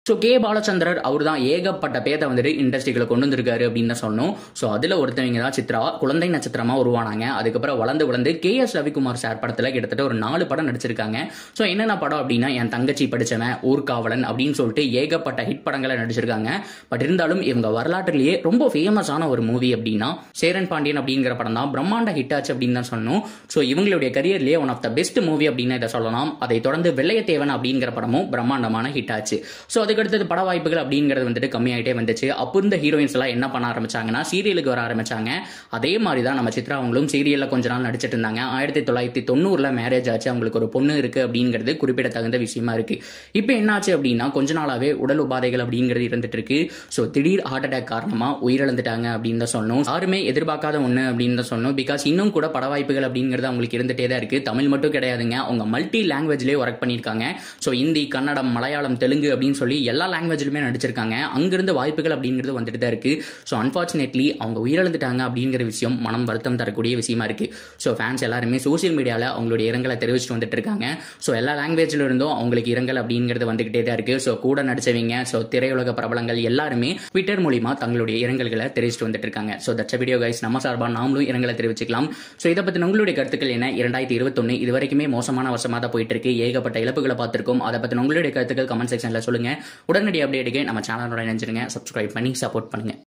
so K பாலச்சந்திரர் அவர் தான் ஏகப்பட்ட பேத்தை வந்துட்டு இண்டஸ்ட்ரிகளை கொண்டு வந்திருக்காரு அப்படின்னு தான் சொன்னோம் ஸோ அதில் ஒருத்தவங்க தான் சித்ரா குழந்தை நட்சத்திரமா உருவானாங்க அதுக்கப்புறம் வளர்ந்து வளர்ந்து கே எஸ் ரவிக்குமார் சார் படத்தில் கிட்டத்தட்ட ஒரு நாலு படம் நடிச்சிருக்காங்க ஸோ என்னென்ன படம் அப்படின்னா என் தங்கச்சி படிச்சவன் ஊர்காவலன் அப்படின்னு சொல்லிட்டு ஏகப்பட்ட ஹிட் படங்களை நடிச்சிருக்காங்க பட் இருந்தாலும் இவங்க வரலாற்றிலேயே ரொம்ப ஃபேமஸான ஒரு மூவி அப்படின்னா சேரன் பாண்டியன் அப்படிங்கிற படம் தான் பிரம்மாண்ட ஹிட் ஆச்சு அப்படின்னு தான் சொன்னோம் ஸோ இவங்களுடைய கரியர்லேயே one of the best movie அப்படின்னு இதை சொல்லலாம் அதை தொடர்ந்து வெள்ளையத்தேவன் அப்படிங்கிற படமும் பிரம்மாண்டமான ஹிட் ஆச்சு ஸோ அதுக்கடுத்தது பட வாய்ப்புகள் அப்படிங்கிறது வந்துட்டு கம்மியாயிட்டே வந்துச்சு அப்போ இருந்த ஹீரோயின்ஸ் எல்லாம் என்ன பண்ண ஆரம்பிச்சாங்கன்னா சீரியலுக்கு வர ஆரம்பிச்சாங்க அதே மாதிரி தான் நம்ம சித்ரா அவங்களும் சீரியல்ல கொஞ்ச நாள் நடிச்சிட்டு இருந்தாங்க ஆயிரத்தி தொள்ளாயிரத்தி தொண்ணூறுல மேரேஜ் ஆச்சு அவங்களுக்கு ஒரு பொண்ணு இருக்கு அப்படிங்கிறது குறிப்பிடத்தகுந்த விஷயமா இருக்கு இப்போ என்னாச்சு அப்படின்னா கொஞ்ச நாளாவே உடல் உபாதைகள் அப்படிங்கிறது இருந்துட்டு இருக்கு ஸோ திடீர் ஹார்ட் அட்டாக் காரணமா உயிரிழந்துட்டாங்க அப்படின்னு தான் சொன்னோம் யாருமே எதிர்பார்க்காத ஒண்ணு அப்படின்னு தான் சொன்னோம் பிகாஸ் இன்னும் கூட பட வாய்ப்புகள் அப்படிங்கிறது அவங்களுக்கு இருந்துட்டே தான் இருக்கு தமிழ் மட்டும் கிடையாதுங்க அவங்க மல்டி லாங்குவேஜ்லேயே ஒர்க் பண்ணியிருக்காங்க ஸோ ஹிந்தி கன்னடம் மலையாளம் தெலுங்கு அப்படின்னு சொல்லி எல்லா லாங்குவேஜ்லுமே நடிச்சிருக்காங்க அங்கிருந்து வாய்ப்புகள் அப்படிங்கிறது வந்துட்டு தான் இருக்கு ஸோ அன்பார்ச்சுனேட்லி அவங்க உயிரிழந்துட்டாங்க அப்படிங்கிற விஷயம் மனம் வருத்தம் தரக்கூடிய விஷயமா இருக்கு ஸோ ஃபேன்ஸ் எல்லாருமே சோசியல் மீடியாவில் அவங்களுடைய இரங்கலை தெரிவிச்சுட்டு வந்துட்டு இருக்காங்க ஸோ எல்லா லாங்குவேஜ்ல இருந்தும் அவங்களுக்கு இரங்கல் அப்படிங்கிறது வந்துகிட்டே தான் இருக்கு ஸோ கூட நடிச்சவங்க ஸோ திரையுலக பிரபலங்கள் எல்லாருமே ட்விட்டர் மூலியமா தங்களுடைய இரங்கல்களை தெரிவிச்சுட்டு வந்துட்டு இருக்காங்க ஸோ தட்ச வீடியோ கைஸ் நம்ம சார்பாக நாமளும் இரங்கலை தெரிவிச்சுக்கலாம் ஸோ இதை பற்றி உங்களுடைய கருத்துக்கள் என்ன இரண்டாயிரத்தி இருபத்தொன்னு இது வரைக்குமே மோசமான வருஷமாக தான் போயிட்டு இருக்கு ஏகப்பட்ட இழப்புகளை பார்த்திருக்கோம் அதை பற்றி உங்களுடைய கருத்துக்கள் கமெண்ட் செக்ஷனில் சொல்லுங்க உடனடி அப்டேட்டுக்கு நம்ம சேனலோட நினைச்சிருங்க சப்ஸ்கிரைப் பண்ணி சப்போர்ட் பண்ணுங்க